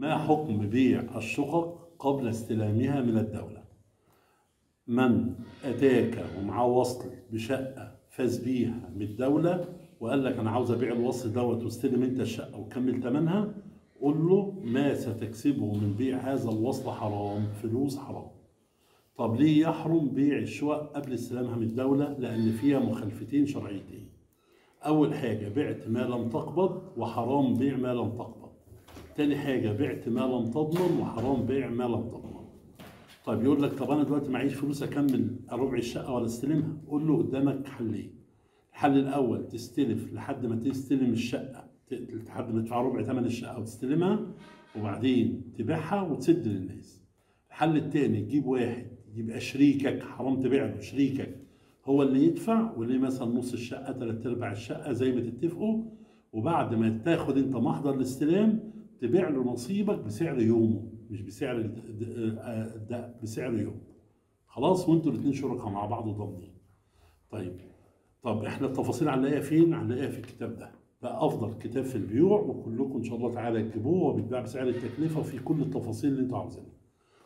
ما حكم بيع الشقق قبل استلامها من الدولة من أتاك ومعاه وصل بشقة فاز بيها من الدولة وقال لك أنا عاوز أبيع الوصل دوت واستلم أنت الشقة وكمل ثمنها قول له ما ستكسبه من بيع هذا الوصل حرام فلوس حرام طب ليه يحرم بيع الشقق قبل استلامها من الدولة لأن فيها مخالفتين شرعيتين أول حاجة بعت ما لم تقبض وحرام بيع ما لم تقبض تاني حاجة بعت ما لم تضمن وحرام بيع ما لم تضمن طيب يقول لك طب أنا دلوقتي معيش فلوس أكمل ربع الشقة ولا استلمها قول له قدامك حلين الحل الأول تستلف لحد ما تستلم الشقة ت- لحد ما تدفع ربع ثمن الشقة وتستلمها وبعدين تبيعها وتسد للناس الحل التاني تجيب واحد يبقى شريكك حرام تبيع له شريكك هو اللي يدفع واللي مثلا نص الشقه ثلاث ارباع الشقه زي ما تتفقوا وبعد ما تاخد انت محضر الاستلام تبيع له نصيبك بسعر يومه مش بسعر ال- د- آه، ده بسعر يوم خلاص وانتوا الاثنين شركاء مع بعض وضامنين طيب طب احنا التفاصيل هنلاقيها فين؟ هنلاقيها في الكتاب ده ده افضل كتاب في البيوع وكلكم ان شاء الله تعالى تجيبوه وبيتباع بسعر التكلفه وفي كل التفاصيل اللي انتوا عاوزينها